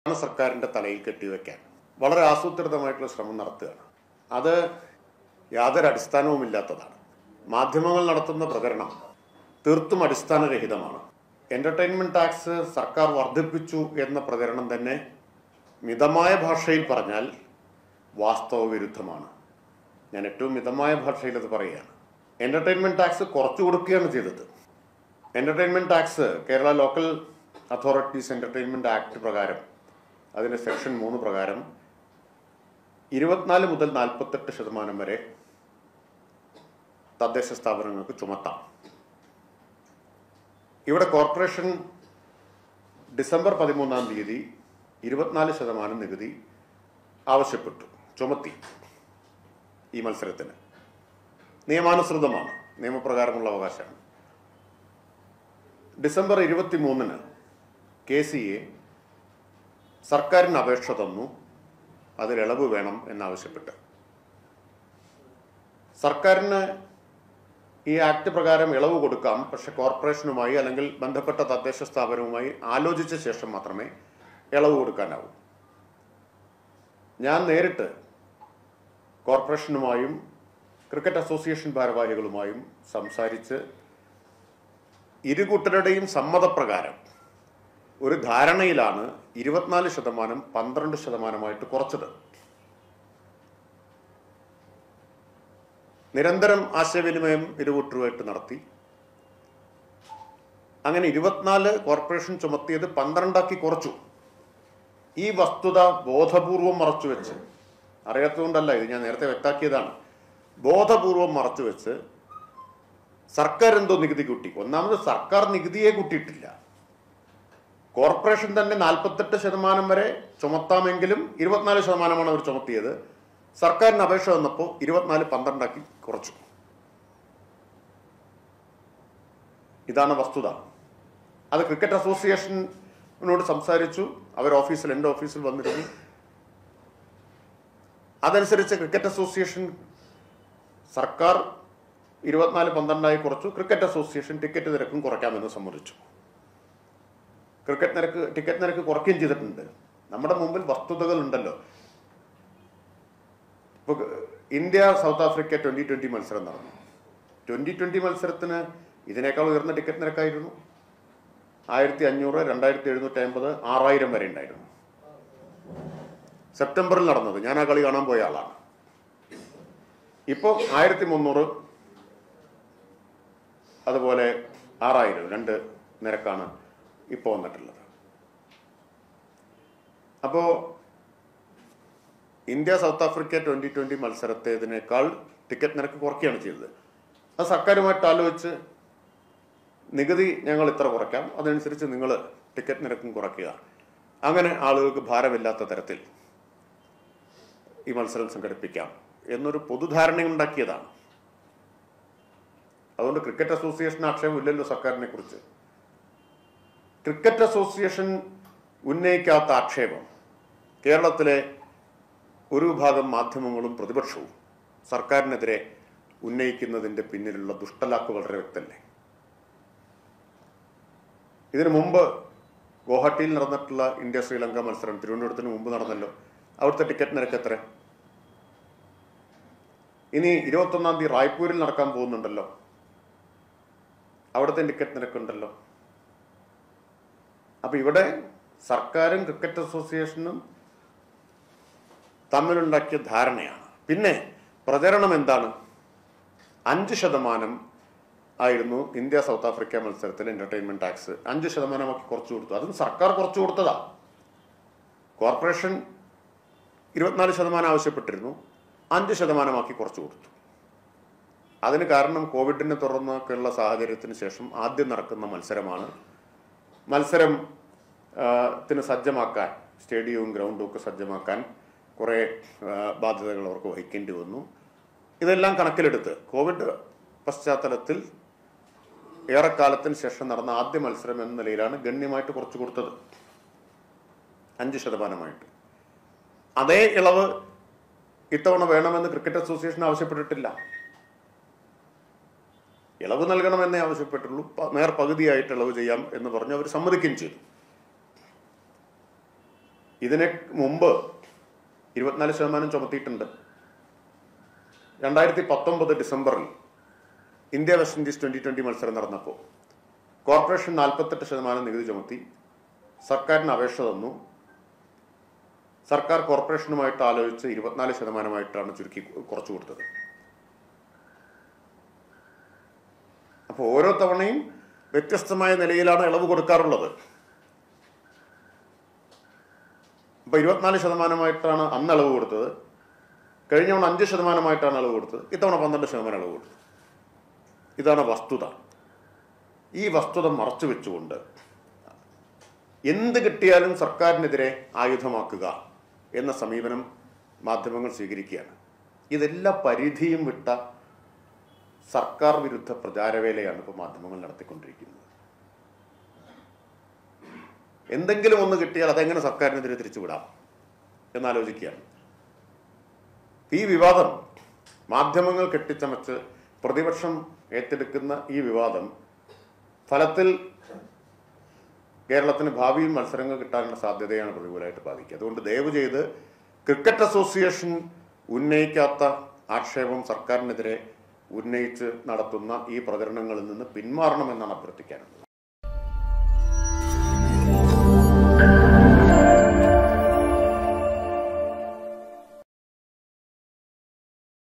സംസ്ഥാന സർക്കാരിന്റെ തലയിൽ കെട്ടിവെക്കാൻ വളരെ ആസൂത്രിതമായിട്ടുള്ള ശ്രമം നടത്തുകയാണ് അത് യാതൊരു അടിസ്ഥാനവുമില്ലാത്തതാണ് മാധ്യമങ്ങൾ നടത്തുന്ന പ്രചരണം തീർത്തും അടിസ്ഥാനരഹിതമാണ് എന്റർടൈൻമെന്റ് ടാക്സ് സർക്കാർ വർദ്ധിപ്പിച്ചു എന്ന പ്രചരണം തന്നെ മിതമായ ഭാഷയിൽ പറഞ്ഞാൽ വാസ്തവ വിരുദ്ധമാണ് ഞാൻ ഏറ്റവും മിതമായ ഭാഷയിൽ അത് പറയുകയാണ് എന്റർടൈൻമെന്റ് ടാക്സ് കുറച്ചു കൊടുക്കുകയാണ് ചെയ്തത് entertainment tax Kerala local authorities entertainment act പ്രകാരം അതിന്റെ സെക്ഷൻ മൂന്ന് പ്രകാരം ഇരുപത്തിനാല് മുതൽ നാൽപ്പത്തെട്ട് ശതമാനം വരെ തദ്ദേശ സ്ഥാപനങ്ങൾക്ക് ചുമത്താം ഇവിടെ കോർപ്പറേഷൻ ഡിസംബർ പതിമൂന്നാം തീയതി ഇരുപത്തിനാല് ശതമാനം നികുതി ആവശ്യപ്പെട്ടു ചുമത്തി ഈ മത്സരത്തിന് നിയമാനുസൃതമാണ് നിയമപ്രകാരമുള്ള അവകാശമാണ് ഡിസംബർ ഇരുപത്തി മൂന്നിന് കെ സി എ സർക്കാരിന് അപേക്ഷ തന്നു അതിൽ ഇളവ് വേണം എന്നാവശ്യപ്പെട്ട് സർക്കാരിന് ഈ ആക്ട് പ്രകാരം ഇളവ് കൊടുക്കാം പക്ഷെ കോർപ്പറേഷനുമായി അല്ലെങ്കിൽ ബന്ധപ്പെട്ട തദ്ദേശ സ്ഥാപനവുമായി ആലോചിച്ച ശേഷം മാത്രമേ ഇളവ് കൊടുക്കാനാവൂ ഞാൻ നേരിട്ട് കോർപ്പറേഷനുമായും ക്രിക്കറ്റ് അസോസിയേഷൻ ഭാരവാഹികളുമായും സംസാരിച്ച് ഇരുകൂട്ടരുടെയും സമ്മതപ്രകാരം ഒരു ധാരണയിലാണ് ഇരുപത്തിനാല് ശതമാനം പന്ത്രണ്ട് ശതമാനമായിട്ട് കുറച്ചത് നിരന്തരം ആശയവിനിമയം ഇരുകൂട്ടരുമായിട്ട് നടത്തി അങ്ങനെ ഇരുപത്തിനാല് കോർപ്പറേഷൻ ചുമത്തിയത് പന്ത്രണ്ടാക്കി കുറച്ചു ഈ വസ്തുത ബോധപൂർവം മറച്ചുവെച്ച് അറിയാത്തതുകൊണ്ടല്ല ഇത് ഞാൻ നേരത്തെ വ്യക്താക്കിയതാണ് ബോധപൂർവം മറച്ചുവെച്ച് സർക്കാർ എന്തോ നികുതി കൂട്ടി ഒന്നാമത് സർക്കാർ നികുതിയെ കൂട്ടിയിട്ടില്ല കോർപ്പറേഷൻ തന്നെ നാൽപ്പത്തെട്ട് ശതമാനം വരെ ചുമത്താമെങ്കിലും ഇരുപത്തിനാല് ശതമാനമാണ് അവർ ചുമത്തിയത് സർക്കാരിന് അപേക്ഷ വന്നപ്പോൾ ഇരുപത്തിനാല് പന്ത്രണ്ടാക്കി കുറച്ചു ഇതാണ് വസ്തുത അത് ക്രിക്കറ്റ് അസോസിയേഷനോട് സംസാരിച്ചു അവർ ഓഫീസിൽ എൻ്റെ ഓഫീസിൽ വന്നിരുന്നു അതനുസരിച്ച് ക്രിക്കറ്റ് അസോസിയേഷൻ സർക്കാർ ഇരുപത്തിനാല് പന്ത്രണ്ടായി കുറച്ചു ക്രിക്കറ്റ് അസോസിയേഷൻ ടിക്കറ്റ് നിരക്കും കുറയ്ക്കാമെന്ന് സമ്മതിച്ചു ക്രിക്കറ്റ് നിരക്ക് ടിക്കറ്റ് നിരക്ക് കുറയ്ക്കുകയും ചെയ്തിട്ടുണ്ട് നമ്മുടെ മുമ്പിൽ വസ്തുതകൾ ഉണ്ടല്ലോ ഇപ്പൊ India South Africa twenty twenty മത്സരം നടന്നു ട്വന്റി ട്വന്റി മത്സരത്തിന് ഇതിനേക്കാൾ ഉയർന്ന ടിക്കറ്റ് നിരക്കായിരുന്നു ആയിരത്തി അഞ്ഞൂറ് രണ്ടായിരത്തി എഴുന്നൂറ്റി അമ്പത് ആറായിരം വരെ ഉണ്ടായിരുന്നു സെപ്റ്റംബറിൽ നടന്നത് ഞാൻ ആ കളി കാണാൻ പോയ ആളാണ് ഇപ്പോൾ ആയിരത്തി മുന്നൂറ് അതുപോലെ ആറായിരം രണ്ട് നിരക്കാണ് ഇപ്പോൾ വന്നിട്ടുള്ളത് അപ്പോൾ India South Africa twenty twenty മത്സരത്തേതിനേക്കാൾ ടിക്കറ്റ് നിരക്ക് കുറയ്ക്കുകയാണ് ചെയ്തത് അത് സർക്കാരുമായിട്ട് ആലോചിച്ച് നികുതി ഞങ്ങൾ ഇത്ര കുറയ്ക്കാം അതനുസരിച്ച് നിങ്ങൾ ടിക്കറ്റ് നിരക്കും കുറയ്ക്കുക അങ്ങനെ ആളുകൾക്ക് ഭാരമില്ലാത്ത തരത്തിൽ ഈ മത്സരം സംഘടിപ്പിക്കാം എന്നൊരു പൊതുധാരണയുണ്ടാക്കിയതാണ് അതുകൊണ്ട് ക്രിക്കറ്റ് അസോസിയേഷൻ ആക്ഷേപമില്ലല്ലോ സർക്കാരിനെ കുറിച്ച് ക്രിക്കറ്റ് അസോസിയേഷൻ ഉന്നയിക്കാത്ത ആക്ഷേപം കേരളത്തിലെ ഒരു വിഭാഗം മാധ്യമങ്ങളും പ്രതിപക്ഷവും സർക്കാരിനെതിരെ ഉന്നയിക്കുന്നതിന്റെ പിന്നിലുള്ള ദുഷ്ടലാക്ക് വളരെ വ്യക്തമല്ലേ ഇതിനു മുമ്പ് ഗുവാഹട്ടിയിൽ നടന്നിട്ടുള്ള ഇന്ത്യ ശ്രീലങ്ക മത്സരം തിരുവനന്തപുരത്തിന് മുമ്പ് നടന്നല്ലോ അവിടുത്തെ ടിക്കറ്റ് നിരക്ക് എത്ര ഇനി ഇരുപത്തൊന്നാം തീയതി റായ്പൂരിൽ നടക്കാൻ പോകുന്നുണ്ടല്ലോ അവിടുത്തെ ടിക്കറ്റ് നിരക്കുണ്ടല്ലോ അപ്പൊ ഇവിടെ സർക്കാരും ക്രിക്കറ്റ് അസോസിയേഷനും തമ്മിലുണ്ടാക്കിയ ധാരണയാണ് പിന്നെ പ്രചരണം എന്താണ് അഞ്ച് ശതമാനം ആയിരുന്നു ഇന്ത്യ സൗത്ത് ആഫ്രിക്ക മത്സരത്തിൽ എന്റർടൈൻമെന്റ് ടാക്സ് അഞ്ച് ശതമാനമാക്കി കുറച്ചു കൊടുത്തു അതും സർക്കാർ കുറച്ചു കൊടുത്തതാ കോർപ്പറേഷൻ ഇരുപത്തിനാല് ശതമാനം ആവശ്യപ്പെട്ടിരുന്നു അഞ്ച് ശതമാനമാക്കി കുറച്ചു കൊടുത്തു അതിന് കാരണം കോവിഡിനെ തുടർന്നൊക്കെയുള്ള സാഹചര്യത്തിന് ശേഷം ആദ്യം നടക്കുന്ന മത്സരമാണ് മത്സരം ആ, ത്തിന് സജ്ജമാക്കാൻ സ്റ്റേഡിയവും ഗ്രൗണ്ടും ഒക്കെ സജ്ജമാക്കാൻ കുറേ ആ, ബാധ്യതകൾ അവർക്ക് വഹിക്കേണ്ടി വന്നു ഇതെല്ലാം കണക്കിലെടുത്ത് കോവിഡ് പശ്ചാത്തലത്തിൽ ഏറെക്കാലത്തിന് ശേഷം നടന്ന ആദ്യ മത്സരം എന്ന നിലയിലാണ് ഗണ്യമായിട്ട് കുറച്ചു കൊടുത്തത് അഞ്ച് ശതമാനമായിട്ട് അതേ ഇളവ് ഇത്തവണ വേണമെന്ന് ക്രിക്കറ്റ് അസോസിയേഷൻ ആവശ്യപ്പെട്ടിട്ടില്ല ഇളവ് നൽകണമെന്നേ ആവശ്യപ്പെട്ടുള്ളൂ പ- നേർ പകുതിയായിട്ട് ഇളവ് ചെയ്യാം എന്ന് പറഞ്ഞ് അവർ സമ്മതിക്കുകയും ചെയ്തു ഇതിന് മുമ്പ് ഇരുപത്തിനാല് ശതമാനം ചുമത്തിയിട്ടുണ്ട് രണ്ടായിരത്തി പത്തൊമ്പത് ഡിസംബറിൽ India West Indies twenty twenty മത്സരം നടന്നപ്പോൾ കോർപ്പറേഷൻ നാൽപ്പത്തെട്ട് ശതമാനം നികുതി ചുമത്തി സർക്കാരിന് അപേക്ഷ തന്നു സർക്കാർ കോർപ്പറേഷനുമായിട്ട് ആലോചിച്ച് ഇരുപത്തിനാല് ശതമാനമായിട്ടാണ് ചുരുക്കി കുറച്ചു കൊടുത്തത് അപ്പോൾ ഓരോ തവണയും വ്യത്യസ്തമായ നിലയിലാണ് ഇളവ് കൊടുക്കാറുള്ളത് അപ്പൊ ഇരുപത്തിനാല് ശതമാനമായിട്ടാണ് അന്ന് ഇളവ് കൊടുത്തത് കഴിഞ്ഞ തവണ അഞ്ച് ശതമാനമായിട്ടാണ് ഇളവ് കൊടുത്തത് ഇത്തവണ പന്ത്രണ്ട് ശതമാനം ഇളവ് കൊടുത്തു ഇതാണ് വസ്തുത ഈ വസ്തുത മറച്ചു വെച്ചുകൊണ്ട് എന്ത് കിട്ടിയാലും സർക്കാരിനെതിരെ ആയുധമാക്കുക എന്ന സമീപനം മാധ്യമങ്ങൾ സ്വീകരിക്കുകയാണ് ഇതെല്ലാ പരിധിയും വിട്ട സർക്കാർ വിരുദ്ധ പ്രചാരവേലയാണ് ഇപ്പോൾ മാധ്യമങ്ങൾ നടത്തിക്കൊണ്ടിരിക്കുന്നത് എന്തെങ്കിലും ഒന്ന് കിട്ടിയാൽ അതെങ്ങനെ സർക്കാരിനെതിരെ തിരിച്ചുവിടാം എന്നാലോചിക്കുകയാണ് ഈ വിവാദം മാധ്യമങ്ങൾ കെട്ടിച്ചമച്ച് പ്രതിപക്ഷം ഏറ്റെടുക്കുന്ന ഈ വിവാദം ഫലത്തിൽ കേരളത്തിന് ഭാവിയിൽ മത്സരങ്ങൾ കിട്ടാനുള്ള സാധ്യതയാണ് പ്രതികൂലമായിട്ട് ബാധിക്കുക അതുകൊണ്ട് ദയവ് ചെയ്ത് ക്രിക്കറ്റ് അസോസിയേഷൻ ഉന്നയിക്കാത്ത ആക്ഷേപം സർക്കാരിനെതിരെ ഉന്നയിച്ച് നടത്തുന്ന ഈ പ്രചരണങ്ങളിൽ നിന്ന് പിന്മാറണമെന്നാണ് അഭ്യർത്ഥിക്കാനുള്ളത്